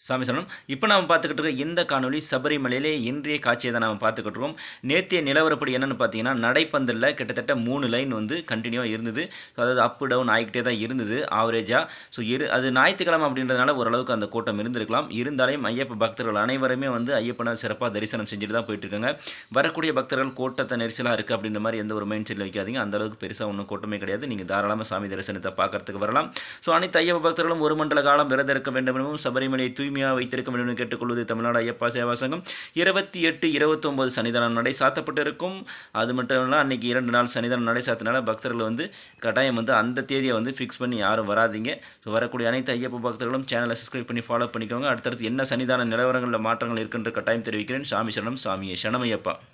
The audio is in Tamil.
சாமி சரணம் இப்போ நாம் பார்த்துக்கிட்டு இருக்க இந்த காணொளி சபரிமலையிலே இன்றைய காட்சியை தான் நாம் பார்த்துக்கிட்டு இருக்கோம் நேத்திய நிலவரப்படி என்னென்னு பார்த்தீங்கன்னா நடைப்பந்தலில் கிட்டத்தட்ட மூணு லைன் வந்து கண்டினியூவாக இருந்தது ஸோ அதாவது அப் டவுன் ஆகிக்கிட்டே தான் இருந்தது ஆவரேஜாக ஸோ இரு அது ஞாயிற்றுக்கிழமை அப்படின்றதுனால ஓரளவுக்கு அந்த கூட்டம் இருந்திருக்கலாம் இருந்தாலும் ஐயப்ப பக்தர்கள் அனைவருமே வந்து ஐயப்பனை சிறப்பாக தரிசனம் செஞ்சுட்டு தான் போயிட்டு இருக்காங்க வரக்கூடிய பக்தர்கள் கூட்டத்தை நெரிசலாக இருக்குது அப்படின்ற மாதிரி எந்த ஒரு மைண்ட் செட்டில் வைக்காதீங்க அந்த அளவுக்கு பெருசாக ஒன்றும் கூட்டமே கிடையாது நீங்கள் தாராளமாக சாமி தரிசனத்தை பார்க்கறதுக்கு வரலாம் ஸோ அனைத்து ஐயப்ப பக்தர்களும் ஒரு மண்டல காலம் விரதம் இருக்க வேண்டும் எனவும் சபரிமலையை தூய்மையாக வைத்திருக்க வேண்டும் என கேட்டுக்கொள்வது தமிழ்நாடு ஐயப்பா சேவா சங்கம் இருபத்தி எட்டு இருபத்தொம்பது சனிதானம் நடை சாத்தப்பட்டிருக்கும் அது மட்டும் இல்லை அன்றைக்கி இரண்டு நாள் சனிதானம் நடை சாத்தினால பக்தர்கள் வந்து கட்டாயம் வந்து அந்த தேதியை வந்து ஃபிக்ஸ் பண்ணி யாரும் வராதீங்க ஸோ வரக்கூடிய அனைத்து ஐயப்ப பக்தர்களும் சேனலை சப்ஸ்கிரைப் பண்ணி ஃபாலோ பண்ணிக்கோங்க அடுத்தடுத்து என்ன சனிதான நிலவரங்களில் மாற்றங்கள் இருக்குன்ற கட்டாயம் தெரிவிக்கிறேன் சாமி சரணம் சாமியே சரணமையப்பா